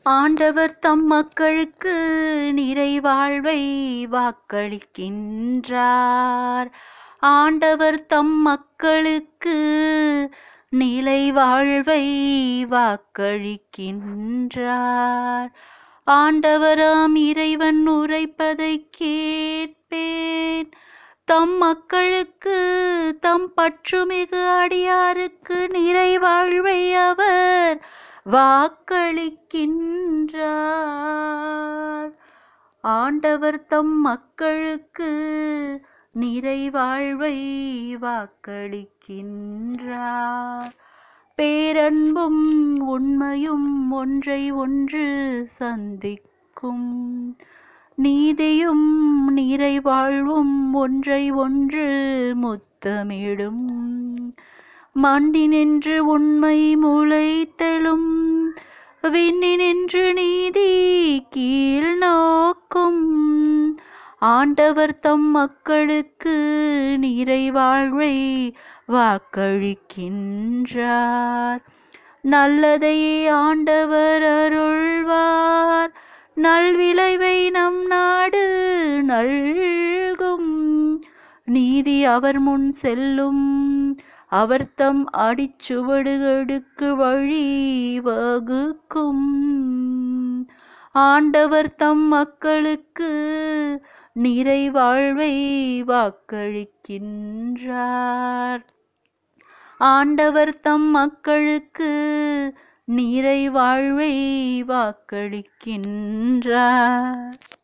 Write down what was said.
ஆண்டவர் தம் மக்களுக்கு நிறைவாழ்வை வாக்களிக்கின்றார் ஆண்டவர் தம் மக்களுக்கு நிலை வாழ்வை வாக்களிக்கின்றார் ஆண்டவராம் இறைவன் உரைப்பதை கேட்பேன் தம் மக்களுக்கு தம் பற்றுமிகு அடியாருக்கு நிறைவாழ்வை அவர் வாக்களிக்கின்றார் ஆண்டவர் தம் மக்களுக்கு நிறைவாழ்வை வாக்களிக்கின்றார் பேரன்பும் உண்மையும் ஒன்றை ஒன்று சந்திக்கும் நீதியும் நிறைவாழ்வும் ஒன்றை ஒன்று முத்தமிடும் மண்ணினின்று உண்மை முளைத்தெழும் விண்ணினின்று நீதி கீழ் நோக்கும் ஆண்டவர் தம் மக்களுக்கு நிறைவாழ்வை வாக்களிக்கின்றார் நல்லதையே ஆண்டவர் அருள்வார் நல்விளைவை நம் நாடு நல்கும் நீதி அவர் முன் செல்லும் அவர் தம் அடிச்சுவடுகளுக்கு வழி வகுக்கும் ஆண்டவர் தம் மக்களுக்கு நிறைவாழ்வை வாக்களிக்கின்றார் ஆண்டவர் தம் மக்களுக்கு நிறைவாழ்வை வாக்களிக்கின்றார்